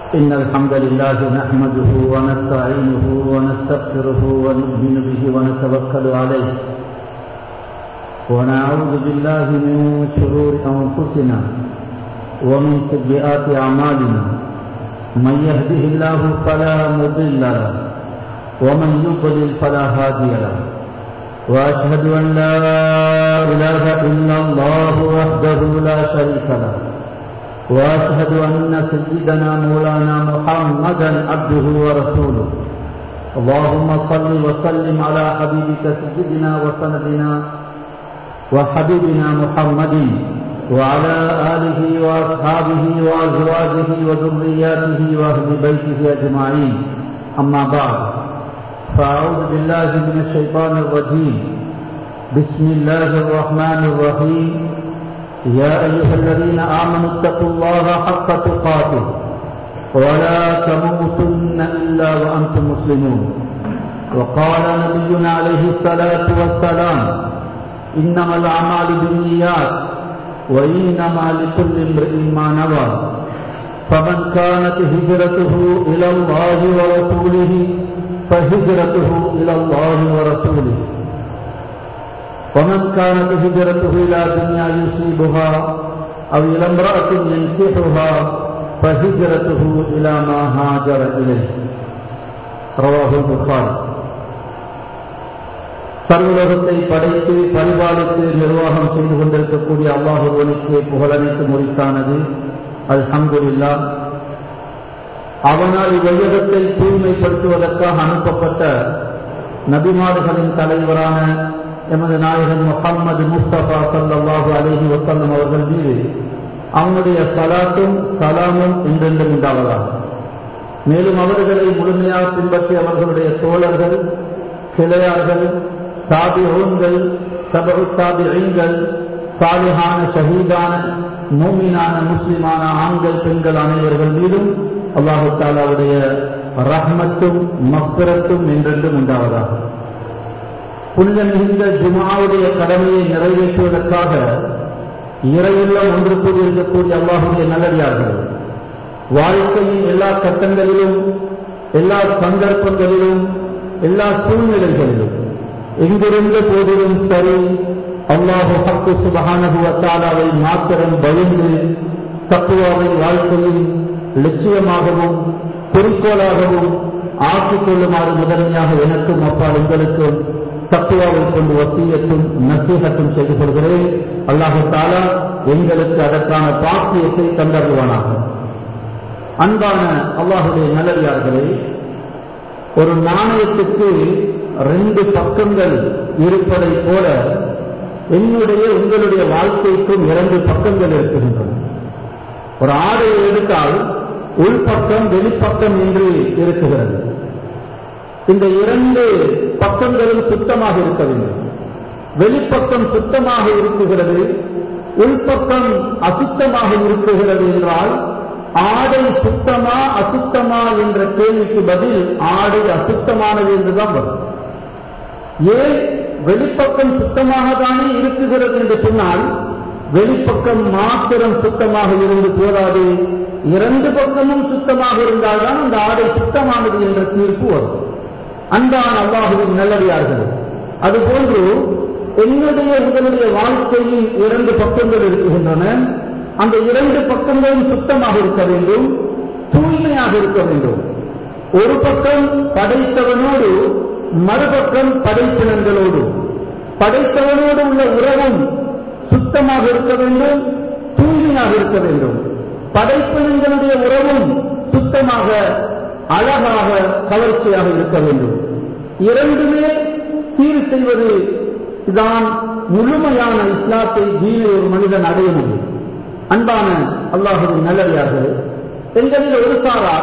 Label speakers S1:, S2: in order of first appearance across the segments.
S1: إن الحمد لله نحمده ونستعينه ونستغفره ونؤمن به ونتوكل عليه ونعوذ بالله من شرور أنفسنا ومن سيئات أعمالنا من يهده الله فلا مضل له ومن يضلل فلا هادي له وأشهد أن لا إله إلا الله وحده لا شريك له واشهد ان سيدنا مولانا محمدا عبده ورسوله اللهم صل وسلم على حبيبك سيدنا وسندنا وحبيبنا محمد وعلى اله واصحابه وازواجه وذرياته واهل بيته اجمعين اما بعد فاعوذ بالله من الشيطان الرجيم بسم الله الرحمن الرحيم يا أيها الذين آمنوا اتقوا الله حق تقاته ولا تموتن إلا وأنتم مسلمون وقال نبينا عليه الصلاة والسلام إنما الأعمال بالنيات وإنما لكل امرئ ما نوى فمن كانت هجرته إلى الله ورسوله فهجرته إلى الله ورسوله ومن كانت هجرته إلى دنيا يصيبها أو إلى امرأة ينكحها فهجرته إلى ما هاجر إليه رواه البخاري சர்வலோகத்தை படைத்து பரிபாலித்து நிர்வாகம் செய்து கொண்டிருக்கக்கூடிய அல்லாஹுவனுக்கு புகழனைத்து முறித்தானது அல்ஹம்துல்லா அவனால் இவ்வையகத்தை தூய்மைப்படுத்துவதற்காக அனுப்பப்பட்ட நபிமாடுகளின் தலைவரான எமது நாயகன் முகம்மது முஸ்தபா சல்லாஹூ அலஹி வசல்லம் அவர்கள் மீது அவனுடைய சலாத்தும் சலாமும் என்றென்றும் உண்டாவதாக மேலும் அவர்களை முழுமையாக பின்பற்றி அவர்களுடைய தோழர்கள் கிளையார்கள் சாபிகள் சபகு சாபிகள் சாலிஹான ஷஹீதான மூமினான முஸ்லிமான ஆண்கள் பெண்கள் அனைவர்கள் மீதும் அல்லாஹு தாலாவுடைய ரஹ்மத்தும் மக்ரத்தும் என்றென்றும் உண்டாவதாக புனித மிகுந்த ஜுமாவுடைய கடமையை நிறைவேற்றுவதற்காக இறையுள்ளம் ஒன்று கூடியிருக்கக்கூடிய அல்லாஹுடைய நல்லடியார்கள் வாழ்க்கையின் எல்லா கட்டங்களிலும் எல்லா சந்தர்ப்பங்களிலும் எல்லா சூழ்நிலைகளிலும் எங்கிருந்த போதிலும் சரி அல்லாஹு ஹக்கு சுபகானகுவத்தாலாவை மாத்திரம் பயந்து தப்புவாவை வாழ்க்கையில் லட்சியமாகவும் குறிக்கோளாகவும் ஆக்கிக் கொள்ளுமாறு முதன்மையாக எனக்கும் அப்பால் உங்களுக்கும் தத்துவாவை கொண்டு வசியத்தும் நசீகத்தும் செய்து கொள்கிறேன் அல்லாஹு தாலா எங்களுக்கு அதற்கான பாக்கியத்தை தந்தருவானாக அன்பான அல்லாஹுடைய நல்லடியார்களே ஒரு நாணயத்துக்கு ரெண்டு பக்கங்கள் இருப்பதை போல என்னுடைய உங்களுடைய வாழ்க்கைக்கும் இரண்டு பக்கங்கள் இருக்குகின்றன ஒரு ஆடையை எடுத்தால் உள்பக்கம் வெளிப்பக்கம் என்று இருக்குகிறது இந்த இரண்டு பக்கங்களும் சுத்தமாக இருக்க வேண்டும் வெளிப்பக்கம் சுத்தமாக இருக்குகிறது உள்பக்கம் அசுத்தமாக இருக்குகிறது என்றால் ஆடை சுத்தமா அசுத்தமா என்ற கேள்விக்கு பதில் ஆடை அசுத்தமானது என்றுதான் வரும் ஏன் வெளிப்பக்கம் சுத்தமாக தானே இருக்குகிறது என்று சொன்னால் வெளிப்பக்கம் மாத்திரம் சுத்தமாக இருந்து போதாது இரண்டு பக்கமும் சுத்தமாக இருந்தால்தான் அந்த ஆடை சுத்தமானது என்ற தீர்ப்பு வரும் அன்பான அல்லாஹுவின் நல்லடியார்கள் அதுபோன்று என்னுடைய உங்களுடைய வாழ்க்கையில் இரண்டு பக்கங்கள் இருக்குகின்றன அந்த இரண்டு பக்கங்களும் சுத்தமாக இருக்க வேண்டும் தூய்மையாக இருக்க வேண்டும் ஒரு பக்கம் படைத்தவனோடு மறுபக்கம் படைப்பினங்களோடு படைத்தவனோடு உள்ள உறவும் சுத்தமாக இருக்க வேண்டும் தூய்மையாக இருக்க வேண்டும் படைப்பினங்களுடைய உறவும் சுத்தமாக அழகாக கவர்ச்சியாக இருக்க வேண்டும் இரண்டுமே சீர் செய்வது தான் முழுமையான இஸ்லாத்தை தீனை ஒரு மனிதன் அடைய முடியும் அன்பான அல்லாஹுவின் நல்லடியார்கள் எங்களில் ஒரு சாரார்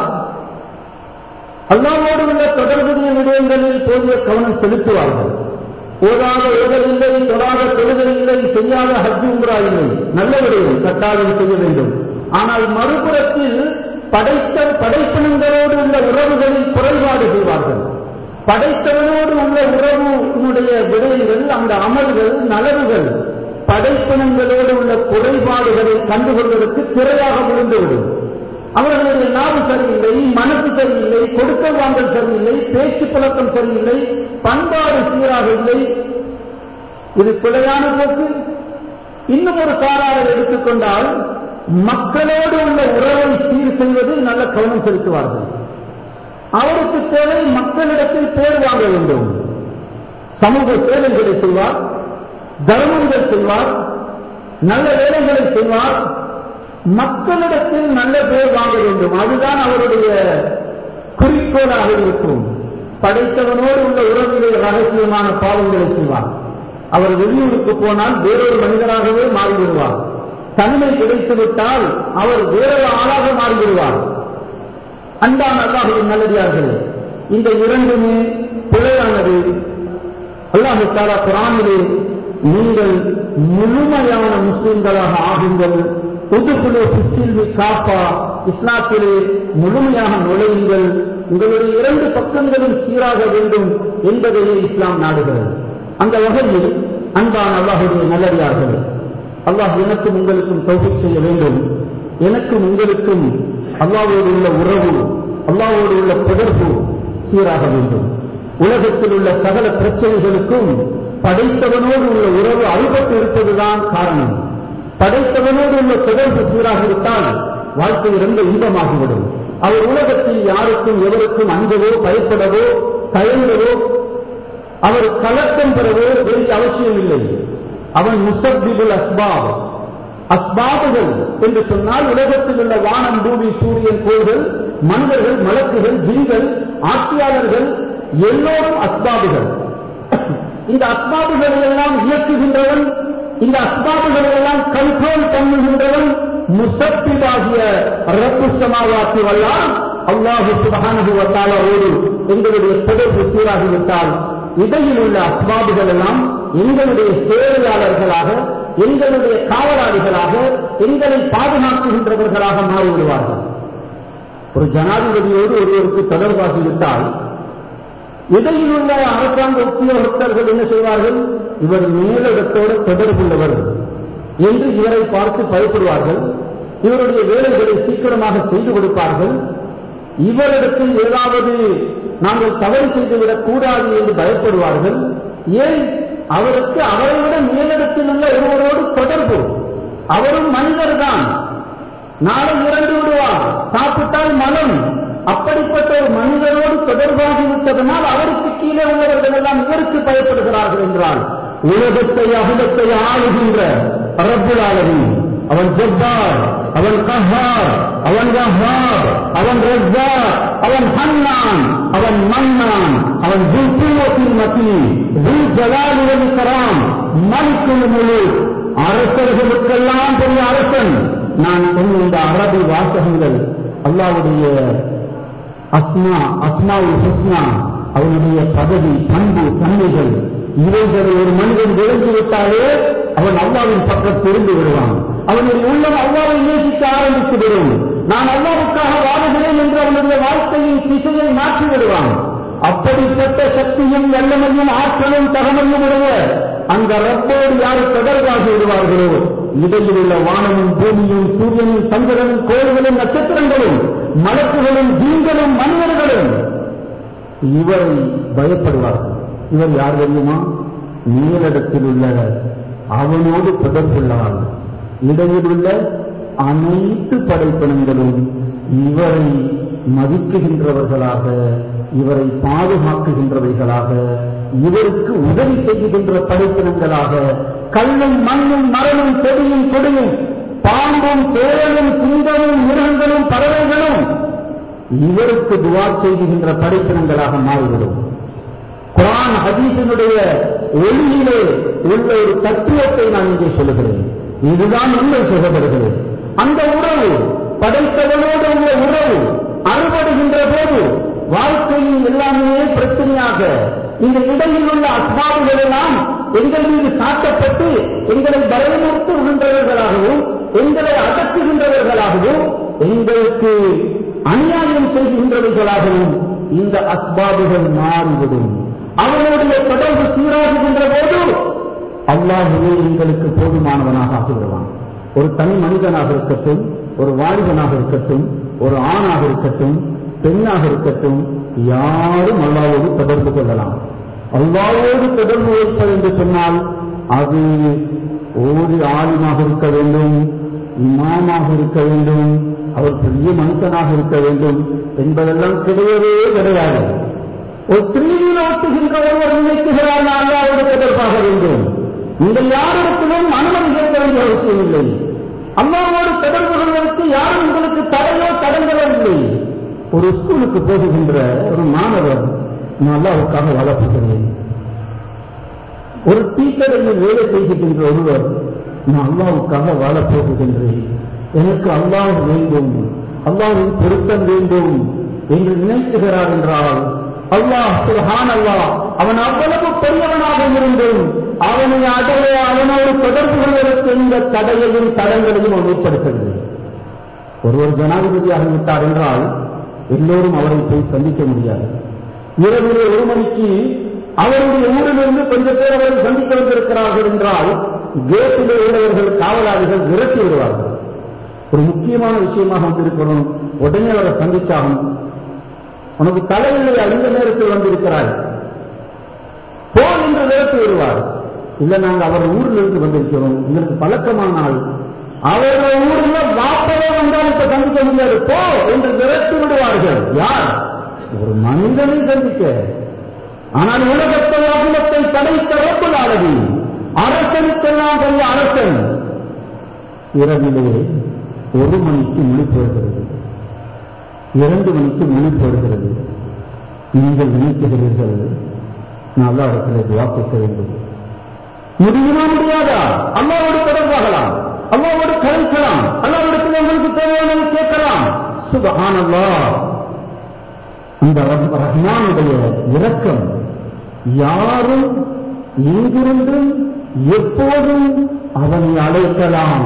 S1: அல்லாவோடு உள்ள தொடர்புடைய விடயங்களில் போதிய கவனம் செலுத்துவார்கள் ஓதாத ஓதவில்லை தொடாத தொழுதலில்லை செய்யாத ஹஜ்ஜு உம்ரா இல்லை நல்ல விடயம் கட்டாயம் செய்ய வேண்டும் ஆனால் மறுபுறத்தில் படைத்த படைப்பினங்களோடு உள்ள உறவுகளில் குறைபாடு செய்வார்கள் படைத்தவனோடு உள்ள உறவுடைய விடயங்கள் அந்த அமல்கள் நலவுகள் படைப்பினங்களோடு உள்ள குறைபாடுகளை கண்டுகொள்வதற்கு திரையாக விழுந்துவிடும் அவர்களுடைய நாவு சரியில்லை மனசு சரியில்லை கொடுக்கல் வாங்கல் சரியில்லை பேச்சு பழக்கம் சரியில்லை பண்பாடு சீராக இல்லை இது பிழையான போக்கு இன்னும் ஒரு சாராரை எடுத்துக்கொண்டால் மக்களோடு உள்ள உறவை சீர் செய்வதில் நல்ல கவனம் செலுத்துவார்கள் அவருக்கு தேவை மக்களிடத்தில் பேர் வாங்க வேண்டும் சமூக சேவைகளை செய்வார் தர்மங்கள் செய்வார் நல்ல வேலைகளை செய்வார் மக்களிடத்தில் நல்ல பேர் வாங்க வேண்டும் அதுதான் அவருடைய குறிக்கோளாக இருக்கும் படைத்தவனோடு உள்ள உறவிலே ரகசியமான பாவங்களை செய்வார் அவர் வெளியூருக்கு போனால் வேறொரு மனிதராகவே மாறிவிடுவார் தன்மை கிடைத்துவிட்டால் அவர் வேறொரு ஆளாக மாறிவிடுவார் அன்பான அல்லாஹுவின் நல்லடியார்களே இந்த இரண்டுமே பிழையானது அல்லாஹு தாலா குரானிலே நீங்கள் முழுமையான முஸ்லிம்களாக ஆகுங்கள் புதுக்குழு சில்வி காப்பா இஸ்லாத்திலே முழுமையாக நுழையுங்கள் உங்களுடைய இரண்டு பக்கங்களும் சீராக வேண்டும் என்பதையே இஸ்லாம் நாடுகிறது அந்த வகையில் அன்பான அல்லாஹுடைய நல்லடியார்கள் அல்லாஹ் எனக்கும் உங்களுக்கும் தௌஃபீக் செய்ய வேண்டும் எனக்கும் உங்களுக்கும் அல்லாவோடு உள்ள உறவு அல்லாவோடு உள்ள தொடர்பு சீராக வேண்டும் உலகத்தில் உள்ள சகல பிரச்சனைகளுக்கும் படைத்தவனோடு உள்ள உறவு அறுபட்டு இருப்பதுதான் காரணம் படைத்தவனோடு உள்ள தொடர்பு சீராக இருந்தால் வாழ்க்கை ரொம்ப இன்பமாகிவிடும் அவர் உலகத்தில் யாருக்கும் எவருக்கும் அஞ்சவோ பயப்படவோ தயங்கவோ அவர் கலக்கம் பெறவோ வேண்டிய அவசியம் இல்லை அவன் முசப்பிபுல் அஸ்பாப் அஸ்பாபுகள் என்று சொன்னால் உலகத்தில் உள்ள வானம் பூமி சூரியன் கோள்கள் மனிதர்கள் மலக்குகள் ஜிங்கள் ஆட்சியாளர்கள் எல்லோரும் அஸ்பாபுகள் இந்த அஸ்பாபுகளை எல்லாம் இயக்குகின்றவன் இந்த அஸ்பாபுகளை எல்லாம் கண்ட்ரோல் பண்ணுகின்றவன் முசப்பிலாகிய ரப்பு சமாவாசி வல்லாம் அல்லாஹு சுபஹானஹு வ தஆலாவோடு எங்களுடைய தொடர்பு சீராகிவிட்டால் இடையில் உள்ள அஸ்பாபுகள் எல்லாம் எங்களுடைய சேவையாளர்களாக எங்களுடைய காவலாளிகளாக எங்களை பாதுகாக்குகின்றவர்களாக மாறிவிடுவார்கள் ஒரு ஜனாதிபதியோடு ஒருவருக்கு தொடர்பாகிவிட்டால் இடையில் உள்ள அரசாங்க உத்தியோகஸ்தர்கள் என்ன செய்வார்கள் இவர் மேலிடத்தோடு தொடர்புள்ளவர் என்று இவரை பார்த்து பயப்படுவார்கள் இவருடைய வேலைகளை சீக்கிரமாக செய்து கொடுப்பார்கள் இவரிடத்தில் ஏதாவது நாங்கள் தவறு செய்துவிடக் கூடாது என்று பயப்படுவார்கள் ஏன் அவருக்கு அவரை விட மேலிடத்தில் உள்ள ஒருவரோடு தொடர்பு அவரும் மனிதர் தான் நாளை இறந்து விடுவார் சாப்பிட்டால் மனம் அப்படிப்பட்ட ஒரு மனிதரோடு தொடர்பாகி விட்டதனால் அவருக்கு கீழே உள்ளவர்கள் எல்லாம் இவருக்கு பயப்படுகிறார்கள் என்றால் உலகத்தை அகிலத்தை ஆளுகின்ற ரப்புலாளவி அவன் ஜப்பார் அவன் கஹார் அவன் வஹார் அவன் ரஸ்ஸார் அவன் ஹன்னான் அவன் மன்னான் அவன் துல்குவத்தின் மத்தி துல் ஜலாலுவல் கராம் மலிக்குல் முழு அரசர்களுக்கெல்லாம் பெரிய அரசன் நான் சொன்ன இந்த அரபி வாசகங்கள் அல்லாவுடைய அஸ்மா அஸ்மாவுல் ஹுஸ்னா அவனுடைய பதவி பண்பு தன்மைகள் இவைகளை ஒரு மனிதன் விளைந்து விட்டாலே அவன் அல்லாவின் பக்கம் திரும்பி விடுவான் அவனுடைய உள்ளம் அல்லாவை நேசிக்க ஆரம்பித்து விடும் நான் அல்லாவுக்காக வாழுகிறேன் என்று அவனுடைய வாழ்க்கையின் திசையை மாற்றி விடுவான் அப்படிப்பட்ட சக்தியும் வல்லமையும் ஆற்றலும் தகமையும் உடைய அந்த ரப்போடு யார் தொடர்பாகி விடுவார்களோ இடையில் உள்ள வானமும் பூமியும் சூரியனும் சந்திரனும் கோள்களும் நட்சத்திரங்களும் மலக்குகளும் ஜீங்களும் மனிதர்களும் இவரை பயப்படுவார்கள் இவர் யார் தெரியுமா மேலிடத்தில் உள்ள அவனோடு தொடர்புள்ளார் இடையில் உள்ள அனைத்து படைப்பினங்களும் இவரை மதிக்குகின்றவர்களாக இவரை பாதுகாக்குகின்றவைகளாக இவருக்கு உதவி செய்கின்ற படைப்பினங்களாக கல்லும் மண்ணும் மரணும் செடியும் கொடியும் பாம்பும் தேரலும் சிங்கமும் மிருகங்களும் பறவைகளும் இவருக்கு துவா செய்கின்ற படைப்பினங்களாக மாறிவிடும் குரான் ஹதீஸினுடைய ஒளியிலே உள்ள ஒரு தத்துவத்தை நான் இங்கே சொல்லுகிறேன் இதுதான் உண்மை சொல்லப்படுகிறது அந்த உறவு படைத்தவனோடு உள்ள உறவு அறுபடுகின்ற போது வாழ்க்கையில் எல்லாமே பிரச்சனையாக இந்த இடையில் உள்ள அஸ்மாவுகள் எல்லாம் எங்கள் மீது சாட்டப்பட்டு எங்களை பயமுறுத்துகின்றவர்களாகவும் எங்களை அகற்றுகின்றவர்களாகவும் எங்களுக்கு அநியாயம் செய்கின்றவர்களாகவும் இந்த அஸ்பாபுகள் மாறிவிடும் அவனுடைய தொடர்பு சீராகுகின்ற போது அல்லாஹுவே எங்களுக்கு போதுமானவனாக ஆகிவிடுவான் ஒரு தனி மனிதனாக இருக்கட்டும் ஒரு வாலிபனாக இருக்கட்டும் ஒரு ஆணாக இருக்கட்டும் பெண்ணாக இருக்கட்டும் யாரும் அல்லாவோடு தொடர்பு கொள்ளலாம் அல்லாவோடு தொடர்பு வைப்பது என்று சொன்னால் அது ஒரு ஆலிமாக இருக்க வேண்டும் இமாமாக இருக்க வேண்டும் அவர் பெரிய மனுஷனாக இருக்க வேண்டும் என்பதெல்லாம் கிடையவே கிடையாது ஒரு திருவியில் ஓட்டுகின்ற ஒருவர் நினைக்குகிறார் நான் அல்லாவோடு தொடர்பாக வேண்டும் நீங்கள் யாரிடத்திலும் அனுமதி கேட்க வேண்டிய அவசியம் இல்லை அம்மாவோடு தொடர்பு கொள்வதற்கு யாரும் உங்களுக்கு தடையோ தடங்களோ இல்லை ஒரு ஸ்கூலுக்கு போகுகின்ற ஒரு மாணவர் நான் அல்லாவுக்காக வளர்ப்புகிறேன் ஒரு டீக்கடையில் வேலை செய்கின்ற ஒருவர் நான் அல்லாவுக்காக வாழப் போகுகின்றேன் எனக்கு அல்லாஹ் வேண்டும் அல்லாஹின் பொருத்தம் வேண்டும் என்று நினைக்குகிறார் என்றால் அல்லாஹ் சுஹான் அல்லாஹ் அவன் அவ்வளவு பெரியவனாக இருந்தும் அவனை அடைய அவனோடு தொடர்பு கொள்வதற்கு இந்த தடையையும் தடங்களையும் அவன் ஏற்படுத்துகிறது ஒருவர் ஜனாதிபதியாக விட்டார் என்றால் எல்லோரும் அவரை போய் சந்திக்க முடியாது இரவிலே ஒரு மணிக்கு அவருடைய ஊரிலிருந்து கொஞ்சம் பேர் அவரை சந்திக்க வந்திருக்கிறார்கள் என்றால் கேட்டிலே உள்ளவர்கள் காவலாளிகள் விரட்டி விடுவார்கள் ஒரு முக்கியமான விஷயமாக வந்திருக்கணும் உடனே அவரை சந்திச்சாகணும் உனக்கு தலையில்லை அந்த நேரத்தில் வந்திருக்கிறாய் போ என்று விரட்டி விடுவார் இல்ல நாங்க அவர் ஊரில் இருந்து வந்திருக்கிறோம் எங்களுக்கு பழக்கமானால் அவருடைய ஊர்ல வாப்பவே வந்தால் இப்ப சந்திக்க முடியாது போ என்று விரட்டி விடுவார்கள் யார் ஒரு மனிதனை சந்திக்க ஆனால் உலகத்தை அகிலத்தை படைத்த ரப்புல் அளவி அரசனுக்கெல்லாம் பெரிய அரசன் இரவிலே ஒரு மணிக்கு முழிப்பு வருகிறது இரண்டு மணிக்கு முழிப்பு வருகிறது நீங்கள் நினைக்கிறீர்கள் நல்ல இடத்துல துவா கேட்க வேண்டும் முடியுமா முடியாதா அம்மாவோடு தொடர்பாகலாம் அம்மாவோடு கலைக்கலாம் அல்லாவிடத்தில் உங்களுக்கு தேவையானது கேட்கலாம் சுபஹானல்லா அந்த ரஹ்மானுடைய இரக்கம் யாரும் எங்கிருந்தும் எப்போதும் அவனை அழைக்கலாம்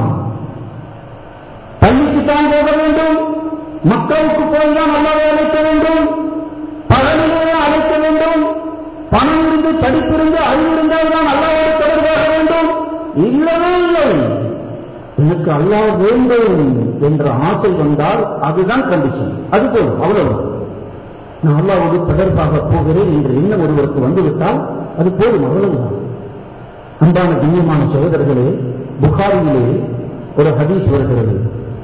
S1: பள்ளிக்கு தான் போக வேண்டும் மக்களுக்கு போய் தான் அல்லாவை அழைக்க வேண்டும் பகலிலே அழைக்க வேண்டும் பணம் இருந்து படிப்பிருந்து அறிவிருந்தால் தான் அல்லாவோடு தொடர்பாக வேண்டும் இல்லவே இல்லை எனக்கு அல்லாஹ் வேண்டும் என்ற ஆசை வந்தால் அதுதான் கண்டிஷன் அது போதும் அவ்வளவு நான் அல்லாவோடு தொடர்பாக போகிறேன் என்று எண்ணம் ஒருவருக்கு வந்துவிட்டால் அது போதும் அவ்வளவுதான் அன்பான கண்ணியமான சகோதரர்களே புகாரியிலே ஒரு ஹதீஸ் வருகிறது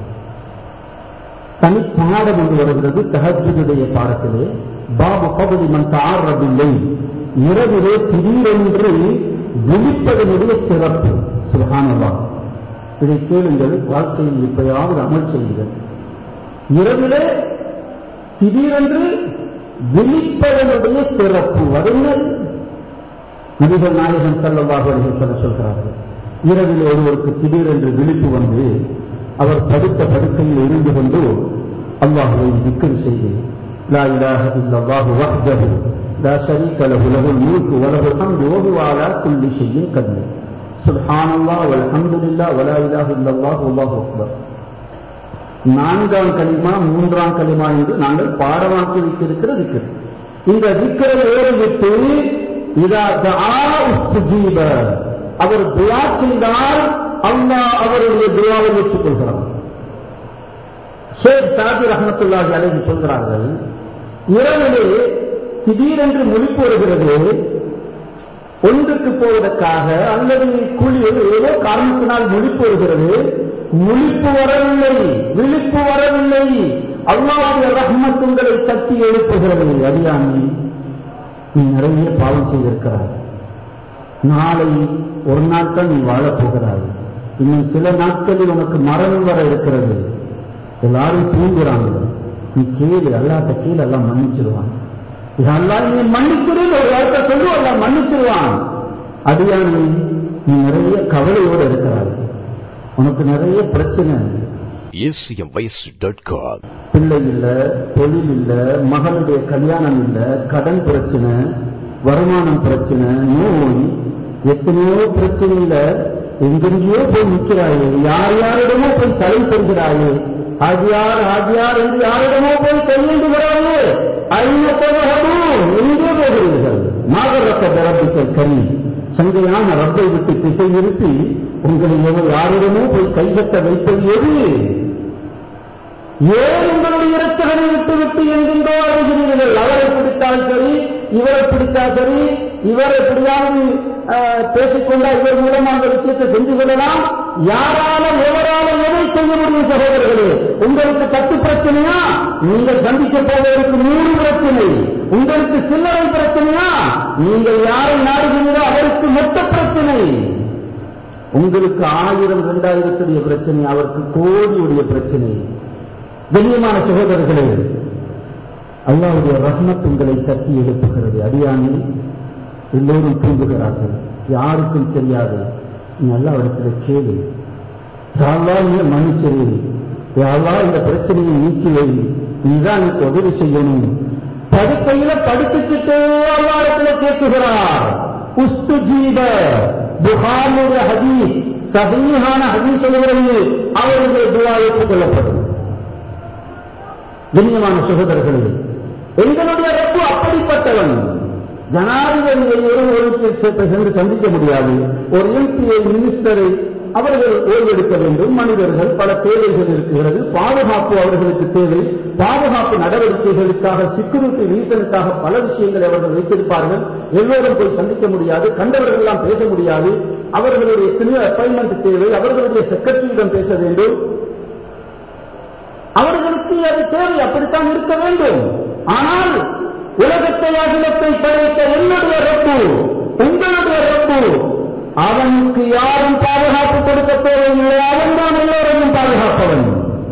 S1: தனி பாடம் என்று வருகிறது தஹஜுடைய பாடத்திலே பாபு பகுதி மன் தாரவில்லை இரவிலே திடீரென்று விழிப்பதனுடைய சிறப்பு சுகானவா இதை கேளுங்கள் வாழ்க்கையில் எப்பயாவது அமல் செய்யுங்கள் இரவிலே திடீரென்று விழிப்பதனுடைய சிறப்பு வருங்கள் நபிகள் நாயகன் செல்லவாக சொல்ல சொல்கிறார்கள் இரவில் ஒருவருக்கு திடீரென்று விழிப்பு வந்து அவர் படுத்த படுக்கையில் இருந்து கொண்டு அல்லாஹுவை திக்கல் செய்து லா இலாஹ இல்லல்லாஹு வஹ்தஹு லா ஷரீக லஹு லஹுல் முல்கு வ லஹுல் ஹம்து வ ஹுவ அலா குல்லி ஷைஇன் கதீர் சுப்ஹானல்லாஹ் வல்ஹம்துலில்லாஹ் வ லா இலாஹ இல்லல்லாஹு வல்லாஹு அக்பர் நான்காம் களிமா மூன்றாம் களிமா என்று நாங்கள் பாடமாக்கி வைத்திருக்கிற திக்கர் இந்த திக்கரை ஏறிவிட்டு இதா உஸ்துஜீப அவர் துவா செய்தால் அல்லாஹ் அவருடைய துவாவை ஏற்றுக்கொள்கிறார் ஷேக் சாதி ரஹமத்துல்லாஹி அலைஹி சொல்கிறார்கள் இரவிலே திடீரென்று முழிப்பு வருகிறது ஒன்றுக்கு போவதற்காக அல்லது கூலி ஏதோ காரணத்தினால் முழிப்பு வருகிறது முழிப்பு வரவில்லை விழிப்பு வரவில்லை அல்லாவுடைய ரஹ்மத் உங்களை தட்டி எழுப்புகிறது அடியானி நீ நிறைய பாவம் செய்திருக்கிறாய் நாளை ஒரு நாள் தான் நீ வாழப் போகிறாய் இன்னும் சில நாட்களில் உனக்கு மரணம் வர இருக்கிறது எல்லாரும் தூங்குறாங்க நீ கேளு அல்லாட்ட கீழே எல்லாம் மன்னிச்சிருவான் இதெல்லாம் நீ மன்னிச்சிருந்த ஒரு வார்த்தை சொல்லு எல்லாம் மன்னிச்சிருவான் அடியானி நீ நிறைய கவலையோடு இருக்கிறாய் உனக்கு நிறைய பிரச்சனை
S2: acmvoice.com
S1: பிள்ளை இல்ல தொழில் இல்ல மகளுடைய கல்யாணம் இல்ல கடன் பிரச்சனை வருமானம் பிரச்சனை நோய் எத்தனையோ பிரச்சனையில எங்கெங்கேயோ போய் நிற்கிறாயே யார் யாரிடமோ போய் தலை பெறுகிறாயே ஆஜியார் ஆஜியார் என்று யாரிடமோ போய் கையேந்துகிறாயே ஐநத்தவகமும் எங்கே போகிறீர்கள் நாகரத்த தரப்பித்தல் கனி சங்கையான ரப்பை விட்டு திசை நிறுத்தி உங்களை எவர் யாரிடமோ போய் கைகட்ட வைப்பது எது ஏன் உங்களுடைய இரட்சகனை விட்டு விட்டு எங்கெங்கோ அழைகிறீர்கள் அவரை பிடித்தால் சரி இவரை பிடித்தால் சரி இவர் எப்படியாவது அஹ், பேசிக்கொண்டா இவர் மூலம் அந்த விஷயத்தை செஞ்சு கொள்ளலாம் யாரால எவரால எதை செய்ய முடியும் சகோதரர்களே உங்களுக்கு தட்டு பிரச்சனையா நீங்கள் சந்திக்க போவதற்கு நூறு பிரச்சனை உங்களுக்கு சில்லறை பிரச்சனையா நீங்கள் யாரை நாடுகிறீரோ அவருக்கு மொத்த பிரச்சனை உங்களுக்கு ஆயிரம் இரண்டாயிரத்துடைய பிரச்சனை அவருக்கு கோடியுடைய பிரச்சனை கண்ணியமான சகோதரர்களே அல்லாவுடைய ரஹ்மத் உங்களை தட்டி எழுப்புகிறது அடியானே எல்லோரும் தூங்குகிறார்கள் யாருக்கும் தெரியாது நீ அல்லாவிடத்துல கேளு யாவா இந்த மன்னிச்சரி யாவா இந்த பிரச்சனையை நீக்கி வை நீதான் எனக்கு உதவி செய்யணும் படுக்கையில படுத்துக்கிட்டே அல்லாவிடத்துல கேட்குகிறார் உஸ்துஜீப புகாருடைய ஹதீஸ் சதீகான ஹதீஸ் சொல்கிறது அவருடைய துவா ஏற்றுக்கொள்ளப்படும் கண்ணியமான சகோதரர்களே எங்களுடைய ரப்பு அப்படிப்பட்டவன் ஜனாதிபதியை ஒருவருக்கு சென்று சந்திக்க முடியாது ஒரு எம்பியை மினிஸ்டரை அவர்கள் ஓய்வெடுக்க வேண்டும் மனிதர்கள் பல தேவைகள் இருக்கிறது பாதுகாப்பு அவர்களுக்கு தேவை பாதுகாப்பு நடவடிக்கைகளுக்காக செக்யூரிட்டி ரீசனுக்காக பல விஷயங்களை அவர்கள் வைத்திருப்பார்கள் எல்லோரும் போய் சந்திக்க முடியாது கண்டவர்கள் எல்லாம் பேச முடியாது அவர்களுடைய எத்தனையோ அப்பாயின்மெண்ட் தேவை அவர்களுடைய செக்ரட்டரியிடம் பேச வேண்டும் அவர்களுக்கு அது தேவை அப்படித்தான் இருக்க வேண்டும் ஆனால் உலகத்தை அகிலத்தை படைத்த என்னுடைய ரப்பு உங்களுடைய ரப்பு அவனுக்கு யாரும் பாதுகாப்பு கொடுக்க தேவையில்லை அவன் தான் எல்லோரையும் பாதுகாப்பவன்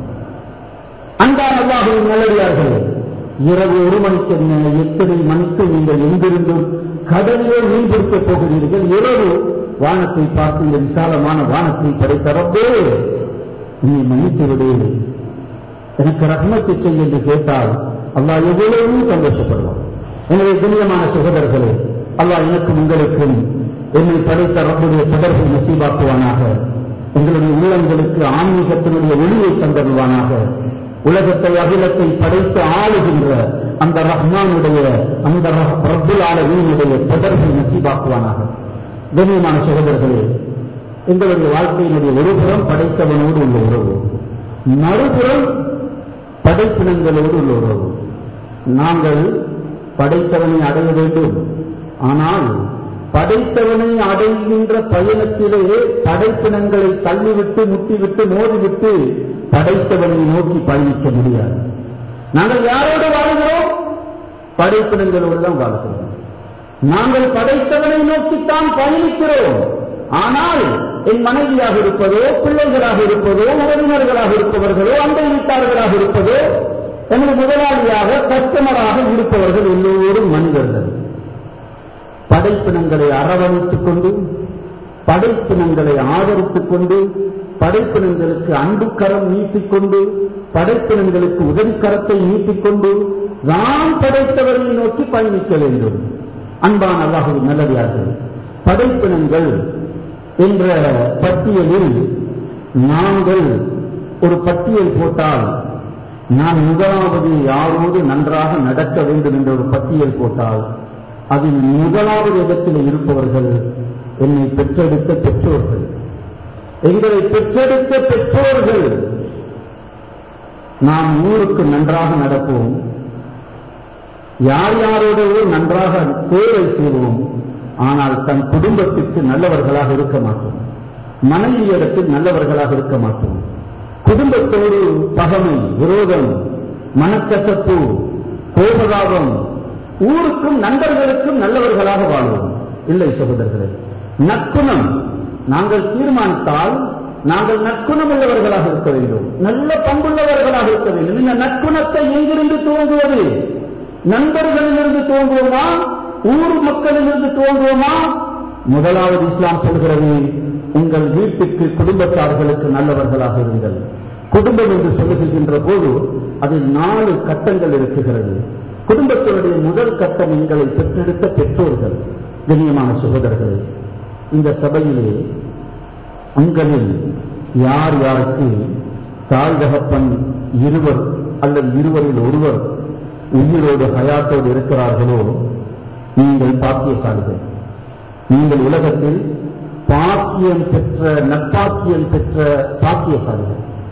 S1: அன்பான அல்லாஹுவின் நல்லடியார்கள் இரவு ஒரு மணிக்கு என்ன, எத்தனை மணிக்கு நீங்கள் எங்கிருந்தும் கடலிலே மீன் பிடிக்கப் போகிறீர்கள் இரவு வானத்தை பார்த்து இந்த விசாலமான வானத்தை படைத்த ரப்பே நீ மன்னித்து விடு எனக்கு ரஹ்மத்தை செய் என்று கேட்டால் அல்லாஹ் எவ்வளவு சந்தோஷப்படுவான் எனவே துணியமான சகோதரர்களே அல்லாஹ் எனக்கும் உங்களுக்கும் என்னை படைத்த ரப்புடைய தொடர்பை நசீபாக்குவானாக எங்களுடைய உள்ளங்களுக்கு ஆன்மீகத்தினுடைய ஒளியை தந்தருவானாக உலகத்தை அகிலத்தை படைத்து ஆளுகின்ற அந்த ரஹ்மானுடைய அந்த ரஹ்- ரப்புல் ஆலமீனுடைய தொடர்பை நசீபாக்குவானாக கண்ணியமான சகோதரர்களே எங்களுடைய வாழ்க்கையினுடைய ஒரு புறம் படைத்தவனோடு உள்ள உறவு மறுபுறம் படைப்பினங்களோடு உள்ள உறவு நாங்கள் படைத்தவனை அடைய வேண்டும் ஆனால் படைத்தவனை அடைகின்ற பயணத்திலே படைப்பினங்களை தள்ளிவிட்டு முட்டிவிட்டு மோதிவிட்டு படைத்தவனை நோக்கி பயணிக்க முடியாது நாங்கள் யாரோடு வாழ்கிறோம் படைப்பினங்களோடு தான் வாழ்கிறோம் நாங்கள் படைத்தவனை நோக்கித்தான் பயணிக்கிறோம் ஆனால் என் மனைவியாக இருப்பதோ பிள்ளைகளாக இருப்பதோ உறவினர்களாக இருப்பவர்களோ அண்டை வீட்டார்களாக இருப்பதோ எனது முதலாளியாக கஸ்டமராக இருப்பவர்கள் எல்லோரும் மனிதர்கள் படைப்பினங்களை அரவணைத்துக் கொண்டு படைப்பினங்களை ஆதரித்துக் கொண்டு படைப்பினங்களுக்கு அன்புக்கரம் நீட்டிக்கொண்டு படைப்பினங்களுக்கு உதவிக்கரத்தை நீட்டிக்கொண்டு நான் படைத்தவரை நோக்கி பயணிக்க வேண்டும் அன்பான அல்லாஹுவின் நல்லடியார்கள் படைப்பினங்கள் என்ற பட்டியலில் நாங்கள் ஒரு பட்டியல் போட்டால் நான் முதலாவது யாரோடு நன்றாக நடக்க வேண்டும் என்ற ஒரு பட்டியல் போட்டால் அதில் முதலாவது இடத்தில் இருப்பவர்கள் என்னை பெற்றெடுத்த பெற்றோர்கள் எங்களை பெற்றெடுத்த பெற்றோர்கள் நாம் ஊருக்கு நன்றாக நடப்போம் யார் யாரோடவோ நன்றாக சேவை செய்வோம் ஆனால் தன் குடும்பத்திற்கு நல்லவர்களாக இருக்க மாட்டோம் மனைவியிடத்தில் நல்லவர்களாக இருக்க மாட்டோம் குடும்பத்தோடு பகமை விரோதம் மனக்கசப்பு கோபதாபம் ஊருக்கும் நண்பர்களுக்கும் நல்லவர்களாக வாழ்வோம் இல்லை சகோதரர்களே நற்குணம் நாங்கள் தீர்மானித்தால் நாங்கள் நற்குணம் உள்ளவர்களாக இருக்க வேண்டும் நல்ல பண்புள்ளவர்களாக இருக்க வேண்டும் இந்த நற்குணத்தை எங்கிருந்து துவங்குவது நண்பர்களிலிருந்து துவங்குவோமா ஊர் மக்களிலிருந்து துவங்குவோமா முதலாவது இஸ்லாம் சொல்கிறது உங்கள் வீட்டுக்கு குடும்பத்தார்களுக்கு நல்லவர்களாக இருங்கள் குடும்பம் என்று சொல்லுகின்ற போது அதில் நாலு கட்டங்கள் இருக்குகிறது குடும்பத்தினுடைய முதல் கட்டம் எங்களை பெற்றெடுத்த பெற்றோர்கள் கண்ணியமான சகோதரர்களே இந்த சபையிலே உங்களில் யார் யாருக்கு தாய் தகப்பன் இருவர் அல்லது இருவரில் ஒருவர் உயிரோடு ஹயாத்தோடு இருக்கிறார்களோ நீங்கள் பாக்கியசாலிகள் நீங்கள் உலகத்தில் பாக்கியம் பெற்ற நற்பாக்கியம் பெற்ற பாக்கியசாலிகள்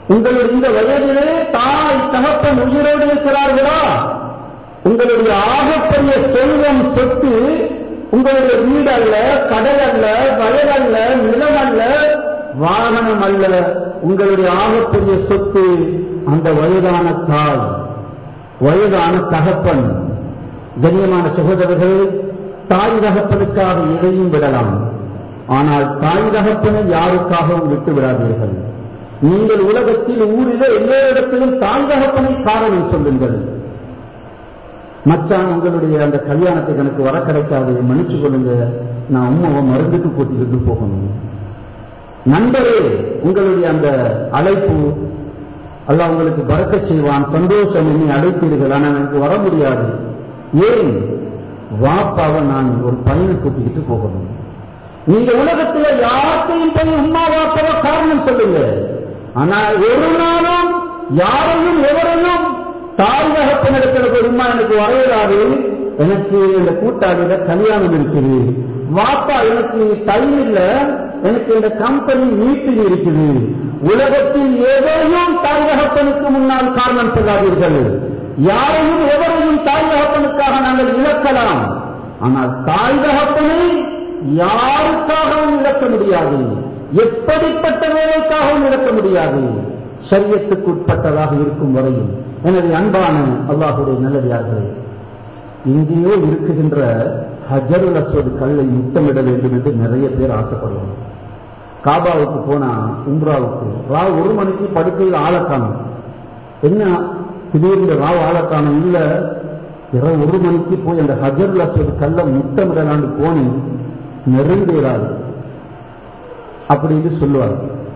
S1: உங்களுடைய இந்த வயதிலே தாய் தகப்பன் உயிரோடு இருக்கிறார்களா உங்களுடைய ஆகப்பெரிய செல்வம் சொத்து உங்களுடைய வீடு அல்ல கடல் அல்ல வயல் அல்ல நிலம் அல்ல வாகனம் அல்ல உங்களுடைய ஆகப்பெரிய சொத்து அந்த வயதான தாய் வயதான தகப்பன் கண்ணியமான சகோதரர்கள் தாய் தகப்பனுக்காக எதையும் விடலாம் ஆனால் தாய் தகப்பனை யாருக்காகவும் விட்டு விடாதீர்கள் நீங்கள் உலகத்தில் ஊரில் எல்லா இடத்திலும் தாய் தகப்பனை காரணம் சொல்லுங்கள் மச்சான் உங்களுடைய அந்த கல்யாணத்துக்கு எனக்கு வர கிடைக்காது மன்னிச்சு கொள்ளுங்க நான் உமாவை மருந்துக்கு கூட்டிக்கிட்டு போகணும் நண்பரே உங்களுடைய அந்த அழைப்பு அல்லாஹ் உங்களுக்கு பறக்க செய்வான் சந்தோஷம் என்னை அழைத்தீர்கள் ஆனால் எனக்கு வர முடியாது ஏன் வாப்பாவை நான் ஒரு பையனை கூட்டிக்கிட்டு போகணும் நீங்க உலகத்துல யார்த்தையும் போய் உமா வாப்பாவை காரணம் சொல்லுங்க ஆனா ஒரு நாளும் யாரையும் எவரையும் தாய் தகப்பனிடத்துல போய் உமா எனக்கு வரையலாது எனக்கு இந்த கூட்டாளியில கல்யாணம் இருக்குது வாப்பா எனக்கு டைம் இல்ல எனக்கு இந்த கம்பெனி மீட்டிங் இருக்குது உலகத்தில் எதையும் தாய் தகப்பனுக்கு முன்னால் காரணம் சொல்லாதீர்கள் யாரையும் எவரையும் தாய் தகப்பனுக்காக நாங்கள் இழக்கலாம் ஆனால் தாய் தகப்பனை யாருக்காகவும் இழக்க முடியாது எப்படிப்பட்ட வேலைக்காகவும் இழக்க முடியாது சரியத்துக்கு உட்பட்டதாக இருக்கும் வரையும் எனது அன்பான அல்லாஹுடைய நல்லதார்களே இங்கேயோ இருக்குகின்ற ஹஜருல் அஸ்வத் கல்லை முத்தமிட வேண்டும் என்று நிறைய பேர் ஆசைப்படுவாங்க காபாவுக்கு போனா உம்ராவுக்கு ராவ் ஒரு மணிக்கு படுக்கையில் ஆளக்காணும் என்ன திடீர்னு ராவ் ஆளக்காணும் இல்ல இரவு ஒரு மணிக்கு போய் அந்த ஹஜருல் அஸ்வத் கல்லை முத்தமிடலான்னு போனேன் நெருங்கிறாரு அப்படின்னு சொல்லுவார்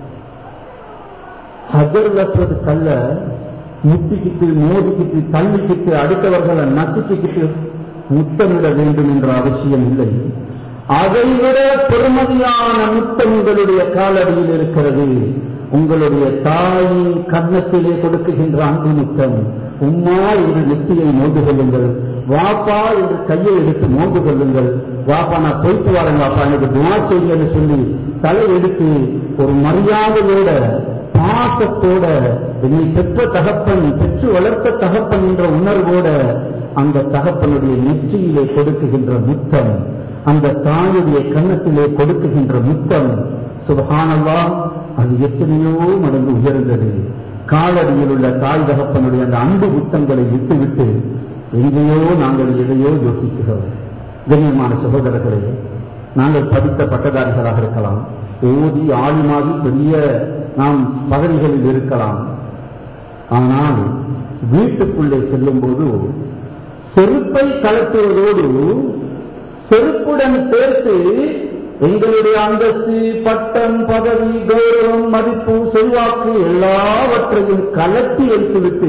S1: ஹஜருல் அஸ்வத் கல்ல முட்டிக்கிட்டு மோதிக்கிட்டு தள்ளிக்கிட்டு அடுத்தவர்களை நசுக்கிக்கிட்டு முத்தமிட வேண்டும் என்ற அவசியம் இல்லை அதைவிட பெருமதியான முத்தம் உங்களுடைய காலடியில் இருக்கிறது உங்களுடைய தாயின் கன்னத்திலே கொடுக்குகின்ற அன்பு முத்தம் உம்மா என்று நெத்தியை மோந்து கொள்ளுங்கள் வாப்பா என்று கையை எடுத்து மோந்து கொள்ளுங்கள் வாப்பா நான் போயிட்டு வரேன் வாப்பா எனக்கு துவா செய்யுன்னு சொல்லி தலை எடுத்து ஒரு மரியாதையோட பாசத்தோட என்னை பெற்ற தகப்பன் பெற்று வளர்த்த தகப்பன் என்ற உணர்வோட அந்த தகப்பனுடைய நெற்றியிலே கொடுக்குகின்ற முத்தம் அந்த தாயுடைய கன்னத்திலே கொடுக்குகின்ற முத்தம் சுபகானவா அது எத்தனையோ மடங்கு உயர்ந்தது காலடியில் உள்ள தாய் தகப்பனுடைய அந்த அன்பு முத்தங்களை விட்டுவிட்டு எங்கேயோ நாங்கள் எதையோ யோசிக்கிறோம் கண்ணியமான சகோதரர்களே நாங்கள் படித்த பட்டதாரிகளாக இருக்கலாம் ஓதி ஆளுமாகி பெரிய நாம் பதவிகளில் இருக்கலாம் ஆனால் வீட்டுக்குள்ளே செல்லும் போது செருப்பை கலட்டுவதோடு செருப்புடன் சேர்த்து எங்களுடைய அந்தஸ்து பட்டம் பதவி கௌரவம் மதிப்பு செல்வாக்கு எல்லாவற்றையும் கலட்டி வைத்துவிட்டு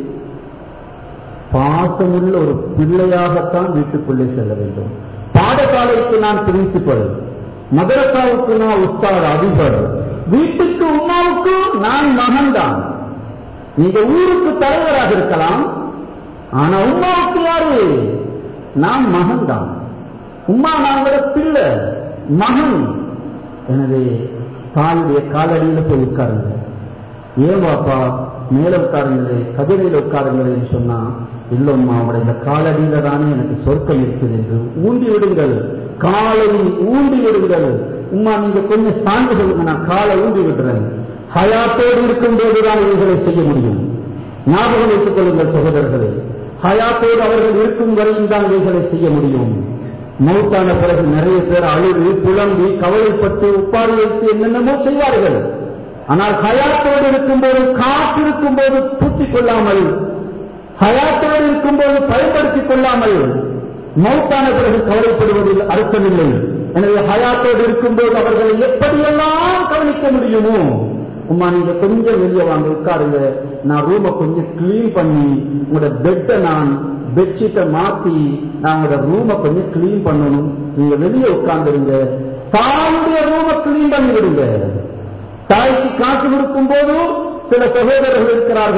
S1: பாசமுள்ள ஒரு பிள்ளையாகத்தான் வீட்டுக்குள்ளே செல்ல வேண்டும் பாடசாலைக்கு நான் பிரின்சிபல் மதரசாவுக்கு நான் உஸ்தாத் அதிபர் வீட்டுக்கு உமாவுக்கு நான் மகன்தான் நீங்க ஊருக்கு தலைவராக இருக்கலாம் ஆனா உமாவுக்கு யாரு நான் மகன்தான் உமா நாங்களோட பிள்ளை மகன் எனவே தாயுடைய காலடியில போய் உட்காருங்க ஏன் பாப்பா மேல உட்காருங்களே கதிரையில உட்காருங்களேன்னு சொன்னா இல்லம்மா அவருடைய இந்த காலடியில தானே எனக்கு சொர்க்கம் இருக்குது என்று ஊண்டி விடுங்கள் காலை ஊண்டி விடுங்கள் உமா நீங்க கொஞ்சம் சார்ந்து சொல்லுங்க நான் காலை ஊண்டி விடுறேன் ஹயாத்தோடு இருக்கும் போதுதான் இவைகளை செய்ய முடியும் ஞாபகம் வைத்துக் கொள்ளுங்கள் சகோதரர்களே ஹயாத்தோடு அவர்கள் இருக்கும் வரையும் தான் இவைகளை செய்ய முடியும் மௌத்தான பிறகு நிறைய பேர் அழுது புலம்பி கவலைப்பட்டு உப்பாரி வைத்து என்னென்னமோ செய்வார்கள் ஆனால் ஹயாத்தோடு இருக்கும்போது காத்திருக்கும் போது தூற்றிக் கொள்ளாமல் ஹயாத்தோடு இருக்கும்போது பயன்படுத்திக் கொள்ளாமல் மௌத்தான பிறகு கவலைப்படுவதில் அர்த்தமில்லை எனவே ஹயாத்தோடு இருக்கும்போது அவர்களை எப்படியெல்லாம் கவனிக்க முடியுமோ உமா நீங்க கொஞ்சம் வெளியே வாங்க உட்காருங்க நான் ரூமை கொஞ்சம் கிளீன் பண்ணி உங்களோட பெட்டை நான் பெட்ஷீட்டை மாத்தி நான் உங்களோட ரூமை கொஞ்சம் கிளீன் பண்ணணும் நீங்க வெளியே உட்கார்ந்துருங்க தாயுடைய ரூமை கிளீன் பண்ணி விடுங்க தாய்க்கு காசு கொடுக்கும் போது சில சகோதரர்கள் இருக்கிறார்கள்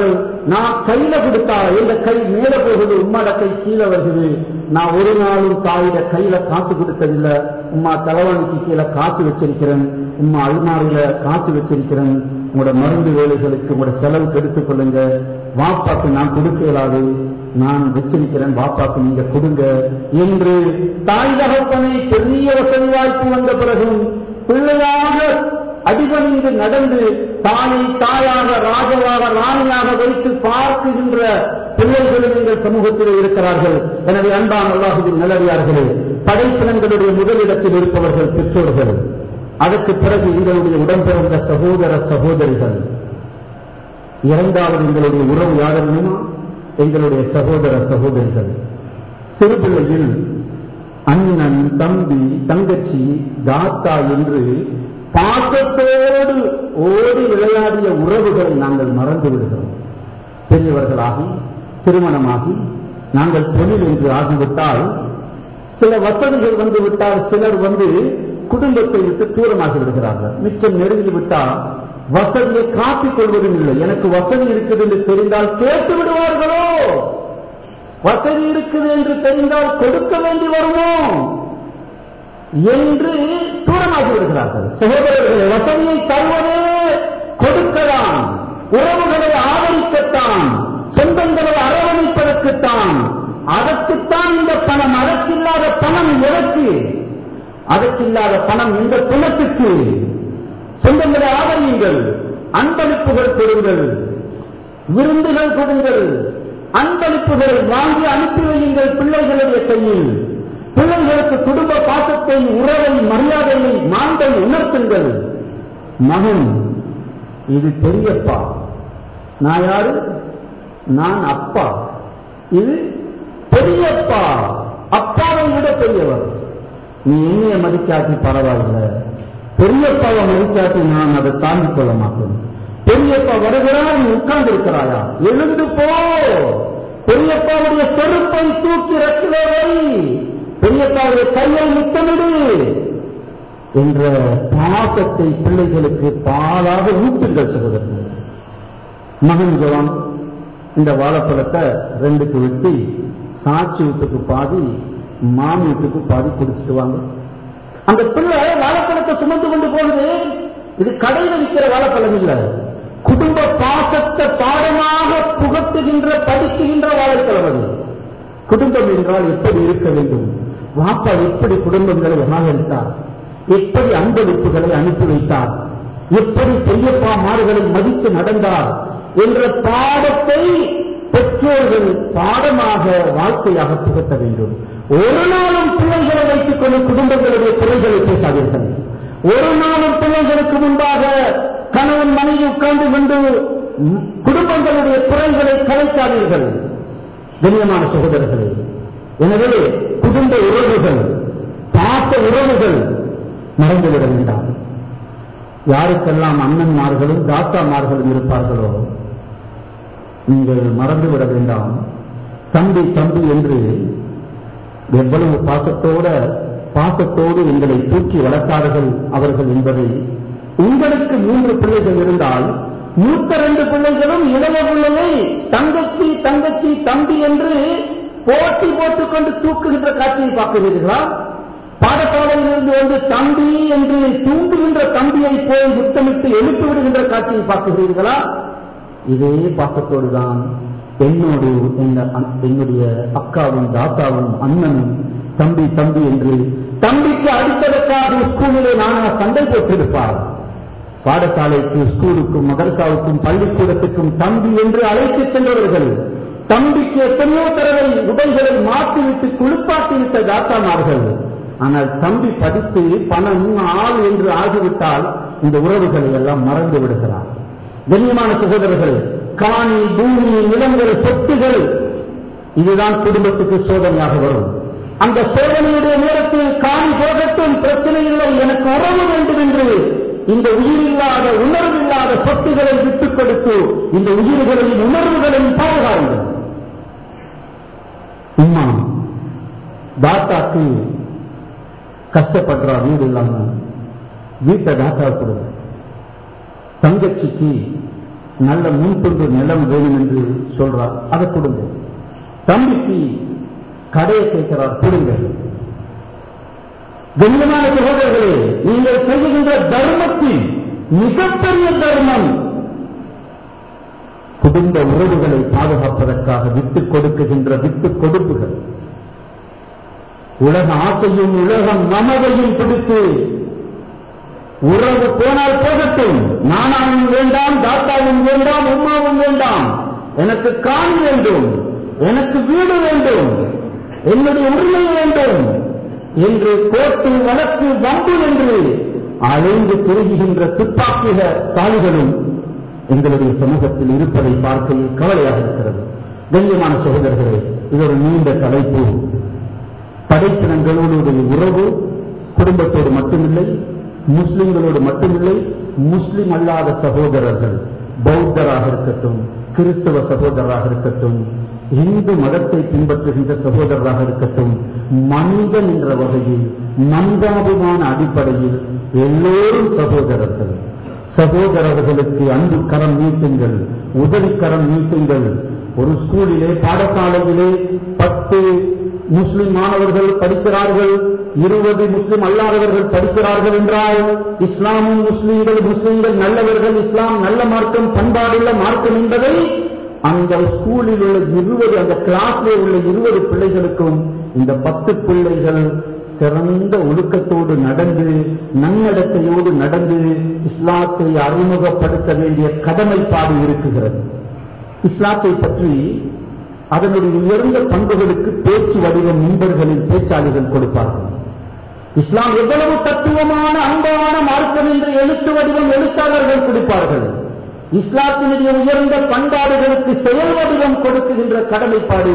S1: நான் கையில கொடுத்தா எந்த கை மேல போகுது உம்மாட கை கீழே வருகுது நான் ஒரு நாளும் தாயிட கையில காசு கொடுத்ததில்லை உம்மா தலைவாணிக்கு கீழே காசு வச்சிருக்கிறேன் உம்மா அல்மாரியில காசு வச்சிருக்கிறேன் உங்களோட மருந்து வேலைகளுக்கு உங்களோட செலவுக்கு எடுத்துக் கொள்ளுங்க வாப்பாக்கு நான் கொடுக்க இயலாது நான் வச்சிருக்கிறேன் வாப்பாக்கு நீங்க கொடுங்க என்று தாய் தகப்பனை பெரிய வசதி வாய்ப்பு வந்த பிறகும் பிள்ளையாக அடிபணிந்து நடந்து தாயை தாயாக ராஜாவாக ராணியாக வைத்து பார்க்குகின்ற பிள்ளைகளும் எங்கள் சமூகத்தில் இருக்கிறார்கள் எனவே அன்பான அல்லாஹுவின் நல்லடியார்களே படைப்பினங்களுடைய முதலிடத்தில் இருப்பவர்கள் பெற்றோர்கள் அதற்கு பிறகு எங்களுடைய உடன்பிறந்த சகோதர சகோதரிகள் இரண்டாவது எங்களுடைய உறவு யார் தெரியுமா எங்களுடைய சகோதர சகோதரிகள் சிறுபிள்ளையில் அண்ணன் தம்பி தங்கச்சி தாத்தா என்று பாசத்தோடு ஓடி விளையாடிய உறவுகளை நாங்கள் மறந்து விடுகிறோம் பெரியவர்களாகி திருமணமாகி நாங்கள் தொழில் என்று ஆகிவிட்டால் சில வசதிகள் வந்து விட்டால் சிலர் வந்து குடும்பத்தை விட்டு தூரமாகி விடுகிறார்கள் மிச்சம் நெருங்கி விட்டால் வசதியை காட்டிக் கொள்வதும் இல்லை எனக்கு வசதி இருக்குது என்று தெரிந்தால் கேட்டு விடுவார்களோ வசதி இருக்குது என்று தெரிந்தால் கொடுக்க வேண்டி வருமோ என்று தூரமாகி விடுகிறார்கள் சகோதரர்களை வசதியை தருவதே கொடுக்கலாம் உறவுகளை ஆதரிக்கத்தான் சொந்தங்களை அரவணைப்பதற்குத்தான் அதற்குத்தான் இந்த பணம் அதற்கில்லாத பணம் எதற்கு அதற்கில்லாத பணம் இந்த குலத்துக்கு சொந்தங்களை ஆதரியுங்கள் அன்பளிப்புகள் கொடுங்கள் விருந்துகள் கொடுங்கள் அன்பளிப்புகள் வாங்கி அனுப்பி வையுங்கள் பிள்ளைகளுடைய கையில் பிள்ளைகளுக்கு குடும்ப பாசத்தை உறவை மரியாதையை மாண்பை உணர்த்துங்கள் மகன் இது பெரியப்பா நான் யாரு நான் அப்பா இது பெரியப்பா அப்பாவை விட பெரியவர் நீ என்னைய மதிக்காட்டி பரவாயில்லை பெரியப்பாவை மதிக்காட்டி நான் அதை தாங்கிக் கொள்ள மாட்டேன் பெரியப்பா வருகிறார் நீ உட்கார்ந்து இருக்கிறாயா எழுந்து போ பெரியப்பாவுடைய செருப்பை தூக்கி ரக்கிலே வை பெரியப்பாவுடைய கையை முத்தமிடு என்ற பாசத்தை பிள்ளைகளுக்கு பாலாக ஊட்டுங்கள் சகோதரர்கள் மகன் ஜவான் இந்த வாழைப்பழத்தை ரெண்டுக்கு வெட்டி சாட்சி வீட்டுக்கு பாதி மாமி வீட்டுக்கு பாதி குடிச்சிட்டு வாங்க அந்த பிள்ளை வாழைப்பழத்தை சுமந்து கொண்டு போகுது இது கடையில் விற்கிற வாழைப்பழம் இல்ல குடும்ப பாசத்தை பாடமாக புகட்டுகின்ற படிக்குகின்ற வாழைப்பழம் அது குடும்பம் என்றால் எப்படி இருக்க வேண்டும் வாப்பா எப்படி குடும்பங்களை ஆதரித்தார் எப்படி அன்பளிப்புகளை அனுப்பி வைத்தார் எப்படி பெரியப்பா மாறுகளை மதித்து நடந்தார் என்ற பாடத்தை பெற்றோர்கள் பாடமாக வாழ்க்கையாக புகட்ட வேண்டும் ஒரு நாளும் பிள்ளைகளை வைத்துக் கொண்டு குடும்பங்களுடைய குறைகளை பேசாதீர்கள் ஒரு நாளும் பிள்ளைகளுக்கு முன்பாக கணவன் மனைவி உட்கார்ந்து கொண்டு குடும்பங்களுடைய குறைகளை கலைக்காதீர்கள் கண்ணியமான சகோதரர்களே எனவே குடும்ப உறவுகள் பாச உறவுகள் மறந்துவிட வேண்டாம் யாருக்கெல்லாம் அண்ணன்மார்களும் தாத்தாமார்களும் இருப்பார்களோ நீங்கள் மறந்துவிட வேண்டாம் தம்பி தம்பி என்று எவ்வளவு பாசத்தோட பாசத்தோடு எங்களை தூக்கி வளர்த்தார்கள் அவர்கள் என்பதை உங்களுக்கு மூன்று பிள்ளைகள் இருந்தால் மூத்த ரெண்டு பிள்ளைகளும் இளைய பிள்ளையை தங்கச்சி தங்கச்சி தம்பி என்று போட்டி போட்டுக் கொண்டு தூக்குகின்ற காட்சியை பார்க்கிறீர்களா பாடசாலையிலிருந்து வந்து தம்பி என்று தூண்டுகின்ற தம்பியை போய் முத்தமிட்டு எழுப்பி விடுகின்ற காட்சியை பார்க்கிறீர்களா இதே பாசத்தோடு தான் என்னோடு என்னுடைய அக்காவும் தாத்தாவும் அண்ணனும் தம்பி தம்பி என்று தம்பிக்கு அடித்ததற்காக ஸ்கூலிலே நானாக சண்டை போட்டிருப்பார் பாடசாலைக்கு ஸ்கூலுக்கும் மதரசாவுக்கும் பள்ளிக்கூடத்துக்கும் தம்பி என்று அழைத்து சென்றவர்கள் தம்பிக்கு எத்தனையோ தடவை உடல்களை மாற்றிவிட்டு குளிப்பாட்டிவிட்ட தாத்தாமார்கள் ஆனால் தம்பி படித்து பணம் ஆள் என்று ஆகிவிட்டால் இந்த உறவுகளை எல்லாம் மறந்து விடுகிறார் கண்ணியமான சகோதரர்கள் காணி பூமி நிலங்கள் சொத்துகள் இதுதான் குடும்பத்துக்கு சோதனையாக வரும் அந்த சோதனையுடைய நேரத்தில் காணி போகட்டும் பிரச்சனை இல்லை எனக்கு உறவு வேண்டும் என்று இந்த உயிரில்லாத உணர்வில்லாத சொத்துக்களை விட்டுக் கொடுத்து இந்த உயிர்களையும் உணர்வுகளையும் பாதுகாருங்கள் உம்மா தாத்தாக்கு கஷ்டப்படுறா வீடு இல்லாம வீட்டை தாத்தா கொடுங்க தங்கச்சிக்கு நல்ல முன்துண்டு நிலம் வேணும் என்று சொல்றார் அதை கொடுங்க தம்பிக்கு கடையை கேட்கிறார் கொடுங்கள் கண்ணியமான சகோதரர்களே நீங்கள் செய்கின்ற தர்மத்தில் மிகப்பெரிய தர்மம் குடும்ப உறவுகளை பாதுகாப்பதற்காக விட்டுக் கொடுக்குகின்ற விட்டுக் கொடுப்புகள் உலக ஆசையும் உலக மமதையும் பிடித்து உறவு போனால் போகட்டும் நானாவும் வேண்டாம் தாத்தாவும் வேண்டாம் உமாவும் வேண்டாம் எனக்கு காணி வேண்டும் எனக்கு வீடு வேண்டும் என்னுடைய உரிமை வேண்டும் என்று கோர்ட்டு வழக்கு வம்பு என்று அழைந்து திருகுகின்ற துப்பாக்கிக சாலிகளும் எங்களுடைய சமூகத்தில் இருப்பதை பார்க்கையில் கவலையாக இருக்கிறது கண்ணியமான சகோதரர்களே இது ஒரு நீண்ட தலைப்பு படைப்பினங்களுடைய உறவு குடும்பத்தோடு மட்டுமில்லை முஸ்லிம்களோடு மட்டுமில்லை முஸ்லிம் அல்லாத சகோதரர்கள் பௌத்தராக இருக்கட்டும் கிறிஸ்தவ சகோதரராக இருக்கட்டும் இந்து மதத்தை பின்பற்றுகின்ற சகோதரராக இருக்கட்டும் மனிதன் என்ற வகையில் மந்தாபிமான அடிப்படையில் எல்லோரும் சகோதரர்கள் சகோதரர்களுக்கு அன்பு கரம் நீட்டுங்கள் உதவி கரம் நீட்டுங்கள் ஒரு ஸ்கூலிலே பாடசாலையிலே பத்து முஸ்லிம் மாணவர்கள் படிக்கிறார்கள் இருபது முஸ்லிம் அல்லாதவர்கள் படிக்கிறார்கள் என்றால் இஸ்லாமும் முஸ்லிம்கள் முஸ்லிம்கள் நல்லவர்கள் இஸ்லாம் நல்ல மார்க்கம் பண்பாடுள்ள மார்க்கம் என்பதை அந்த ஸ்கூலில் உள்ள இருபது அந்த கிளாஸ்ல உள்ள இருபது பிள்ளைகளுக்கும் இந்த பத்து பிள்ளைகள் சிறந்த ஒழுக்கத்தோடு நடந்து நன்னடத்தையோடு நடந்து இஸ்லாத்தை அறிமுகப்படுத்த வேண்டிய கடமைப்பாடு இருக்குகிறது இஸ்லாத்தை பற்றி அதனுடைய உயர்ந்த பண்புகளுக்கு பேச்சு வடிவம் முன்பர்களில் பேச்சாளிகள் கொடுப்பார்கள் இஸ்லாம் எவ்வளவு தத்துவமான அன்பான மார்க்கம் என்று எழுத்து வடிவம் எழுத்தாளர்கள் கொடுப்பார்கள் இஸ்லாத்தினுடைய உயர்ந்த பண்பாடுகளுக்கு செயல் வடிவம் கொடுக்குகின்ற கடமைப்பாடு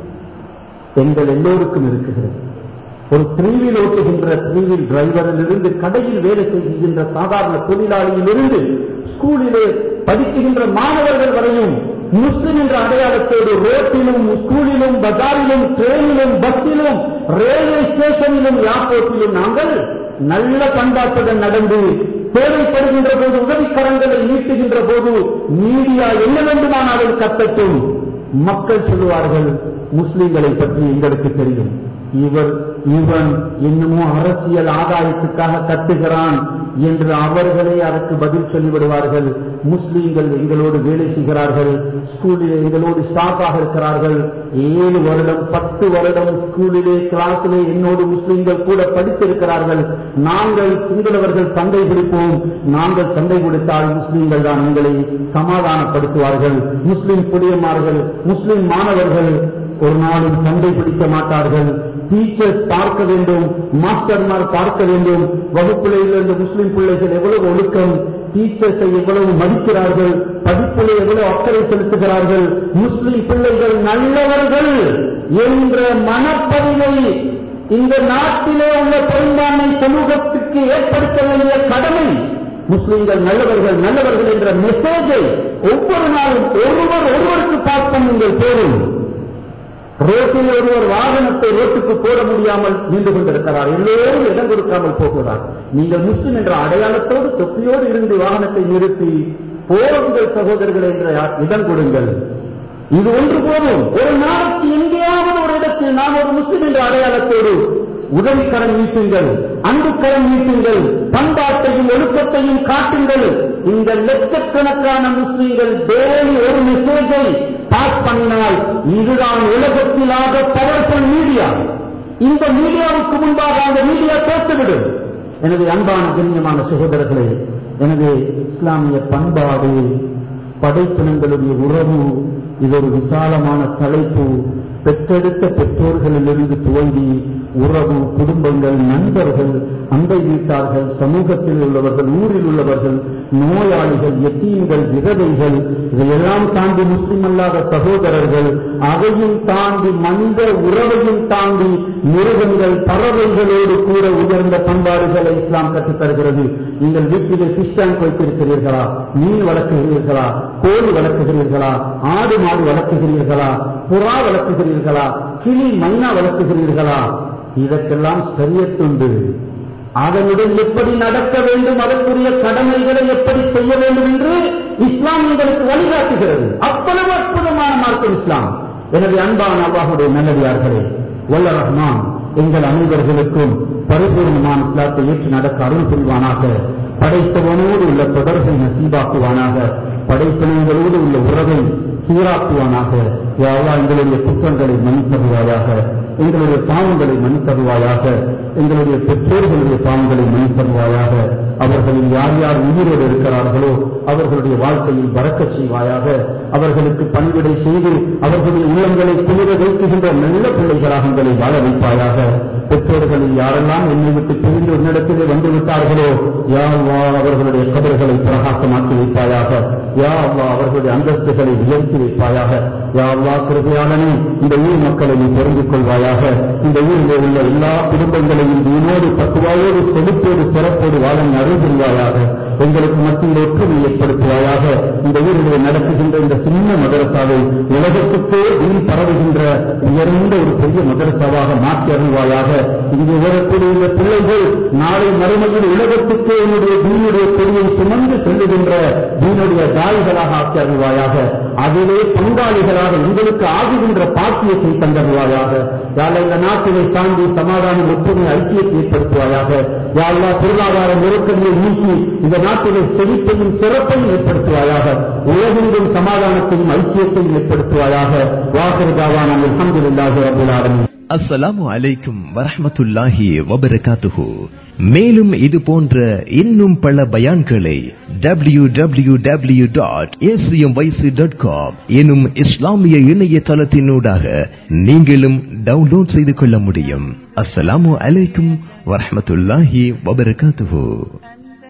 S1: எங்கள் எல்லோருக்கும் இருக்குகிறது ஒரு த்ரீவில் ஓட்டுகின்ற த்ரீவில் டிரைவரில் இருந்து கடையில் வேலை செய்கின்ற சாதாரண தொழிலாளியில் இருந்து ஸ்கூலிலே படிக்குகின்ற மாணவர்கள் வரையும் முஸ்லிம் என்ற அடையாளத்தோடு ரோட்டிலும் ஸ்கூலிலும் பஜாரிலும் ட்ரெயினிலும் பஸ்ஸிலும் ரயில்வே ஸ்டேஷனிலும் ஏர்போர்ட்டிலும் நாங்கள் நல்ல பண்பாட்டுடன் நடந்து தேவைப்படுகின்ற போது உதவிக்கரங்களை நீட்டுகின்ற போது மீடியா என்ன வேண்டுமானாலும் கத்தட்டும் மக்கள் சொல்லுவார்கள் முஸ்லிம்களை பற்றி எங்களுக்கு தெரியும் இவர் இவன் என்னமோ அரசியல் ஆதாயத்துக்காக கத்துகிறான் என்று அவர்களே அதற்கு பதில் சொல்லிவிடுவார்கள் முஸ்லீம்கள் எங்களோடு வேலை செய்கிறார்கள் ஸ்கூலில் எங்களோடு ஸ்டாஃபாக இருக்கிறார்கள் ஏழு வருடம் பத்து வருடம் ஸ்கூலிலே கிளாஸிலே என்னோடு முஸ்லீம்கள் கூட படித்திருக்கிறார்கள் நாங்கள் சிங்களவர்கள் சண்டை பிடிப்போம் நாங்கள் சண்டை கொடுத்தால் முஸ்லீம்கள் தான் எங்களை சமாதானப்படுத்துவார்கள் முஸ்லிம் புதியமார்கள் முஸ்லிம் மாணவர்கள் ஒரு நாளும் சண்டை பிடிக்க மாட்டார்கள் டீச்சர்ஸ் பார்க்க வேண்டும் மாஸ்டர்மார் பார்க்க வேண்டும் வகுப்பிலே இருந்த முஸ்லிம் பிள்ளைகள் எவ்வளவு ஒழுக்கம் டீச்சர்ஸை எவ்வளவு மதிக்கிறார்கள் படிப்பிலே எவ்வளவு அக்கறை செலுத்துகிறார்கள் முஸ்லிம் பிள்ளைகள் நல்லவர்கள் என்ற மனப்பதிவை இந்த நாட்டிலே உள்ள பெரும்பான்மை சமூகத்திற்கு ஏற்படுத்த வேண்டிய கடமை முஸ்லிம்கள் நல்லவர்கள் நல்லவர்கள் என்ற மெசேஜை ஒவ்வொரு நாளும் ஒருவர் ஒருவருக்கு பார்ப்போம் நீங்கள் போரும் ரோட்டில் ஒருவர் வாகனத்தை ரோட்டுக்கு போட முடியாமல் நின்று கொண்டிருக்கிறார் எல்லோரும் இடம் கொடுக்காமல் போகிறார் நீங்கள் முஸ்லிம் என்ற அடையாளத்தோடு தொப்பியோடு இருந்து வாகனத்தை நிறுத்தி போருங்கள் சகோதரர்கள் என்ற இடம் கொடுங்கள் இது ஒன்று போதும் ஒரு நாளைக்கு எங்கேயாவது ஒரு இடத்தில் நாம் ஒரு முஸ்லிம் என்ற அடையாளத்தோடு உதவிக்கரம் நீட்டுங்கள் அன்புக்கரம் நீட்டுங்கள் பண்பாட்டையும் ஒழுக்கத்தையும் காட்டுங்கள் இந்த லட்சக்கணக்கான முஸ்லீம்கள் டெய்லி ஒரு மெசேஜை பாஸ் பண்ணினால் இதுதான் உலகத்திலாக பவர்ஃபுல் மீடியா இந்த மீடியாவுக்கு முன்பாக அந்த மீடியா தோற்றுவிடும் எனவே அன்பான கண்ணியமான சகோதரர்களே எனவே இஸ்லாமிய பண்பாடு படைப்பினங்களுடைய உறவு இது ஒரு விசாலமான தலைப்பு பெற்றெடுத்த பெற்றோர்களிலிருந்து துவங்கி உறவு குடும்பங்கள் நண்பர்கள் அண்டை வீட்டார்கள் சமூகத்தில் உள்ளவர்கள் ஊரில் உள்ளவர்கள் நோயாளிகள் எத்தீன்கள் விதவைகள் இதையெல்லாம் தாண்டி முஸ்லிம் அல்லாத சகோதரர்கள் அதையும் தாண்டி மனித உறவையும் தாண்டி மிருகங்கள் பறவைகளோடு கூட உயர்ந்த பண்பாடுகளை இஸ்லாம் கற்றுத் தருகிறது நீங்கள் வீட்டிலே ஃபிஷ் டேங்க் வைத்திருக்கிறீர்களா மீன் வளர்க்குகிறீர்களா கோழி வளர்க்குகிறீர்களா ஆடு மாடு வளர்க்குகிறீர்களா புறா வளர்க்குகிறீர்களா கிளி மைனா வளர்க்குகிறீர்களா இதற்கெல்லாம் சரியத்துண்டு அதனுடன் எப்படி நடக்க வேண்டும் அதற்குரிய கடமைகளை எப்படி செய்ய வேண்டும் என்று இஸ்லாம் எங்களுக்கு வழிகாட்டுகிறது அவ்வளவு அற்புதமான மார்க்கம் இஸ்லாம் எனவே அன்பான அல்லாஹுடைய நல்லடியார்களே வல்ல ரஹ்மான் எங்கள் அனைவர்களுக்கும் பரிபூர்ணமான இஸ்லாத்தை ஏற்று நடக்க அருள் புரிவானாக படைத்தவனோடு உள்ள தொடர்பை நசீபாக்குவானாக படைத்தவங்களோடு உள்ள உறவை சீராக்குவானாக யாவா எங்களுடைய குற்றங்களை மன்னித்தருவாயாக எங்களுடைய பாவங்களை மன்னித்தருவாயாக எங்களுடைய பெற்றோர்களுடைய பாவங்களை மன்னித்தருவாயாக அவர்களில் யார் யார் உயிரோடு இருக்கிறார்களோ அவர்களுடைய வாழ்க்கையில் பறக்கச் செய்வாயாக அவர்களுக்கு பணிவிடை செய்து அவர்களுடைய உள்ளங்களை குளிர வைக்குகின்ற நல்ல பிள்ளைகளாக எங்களை வாழ வைப்பாயாக பெற்றோர்களில் யாரெல்லாம் என்னை விட்டு பிரிந்து உன்னிடத்திலே வந்து விட்டார்களோ யா அல்லாஹ் அவர்களுடைய கபர்களை பிரகாசமாக்கி வைப்பாயாக யா அல்லாஹ் அவர்களுடைய அந்தஸ்துகளை உயர்த்தி வைப்பாயாக யா அல்லாஹ் கிருபையாளனே இந்த ஊர் மக்களை நீ பொருந்திக் கொள்வாயாக இந்த ஊரில் உள்ள எல்லா குடும்பங்களையும் தீனோடு பத்துவாயோடு செழிப்போடு சிறப்போடு வாழ நீ அருள் புரிவாயாக எங்களுக்கு மத்தியில் ஒற்றுமை ஏற்படுத்துவாயாக இந்த ஊரிலே நடக்குகின்ற இந்த சின்ன மதரசாவை உலகத்துக்கே தீன் பரவுகின்ற உயர்ந்த ஒரு பெரிய மதரசாவாக மாற்றி அருள்வாயாக இங்கு வரக்கூடிய இந்த பிள்ளைகள் நாளை மறுமையில் உலகத்துக்கே என்னுடைய தீனுடைய கொடியை சுமந்து செல்லுகின்ற தீனுடைய தாய்களாக ஆக்கி அருள்வாயாக அதிலே பங்காளிகளாக எங்களுக்கு ஆகுகின்ற பாக்கியத்தை தந்தருவாயாக யாழ் இந்த நாட்டினை தாண்டி சமாதானம் ஒற்றுமை ஐக்கியத்தை ஏற்படுத்துவாயாக யாழ்லா பொருளாதார நெருக்கடியை நீக்கி இந்த நாட்டிலே செழிப்பையும் சிறப்பையும் ஏற்படுத்துவாயாக உலகெங்கும் சமாதானத்தையும் ஐக்கியத்தையும் ஏற்படுத்துவாயாக வாசருதாவான அல்ஹம்துலில்லாஹி ரப்பில் ஆலமீன்
S2: அஸ்ஸலாமு அலைக்கும் வரஹ்மத்துல்லாஹி வபரகாத்துஹு மேலும் இது போன்ற இன்னும் பல பயான்களை W W W dot dot com எனும் இஸ்லாமிய இணையதளத்தினூடாக நீங்களும் டவுன்லோட் செய்து கொள்ள முடியும் அஸ்ஸலாமு அலைக்கும் வரஹ்மத்துல்லாஹி வபரகாத்துஹு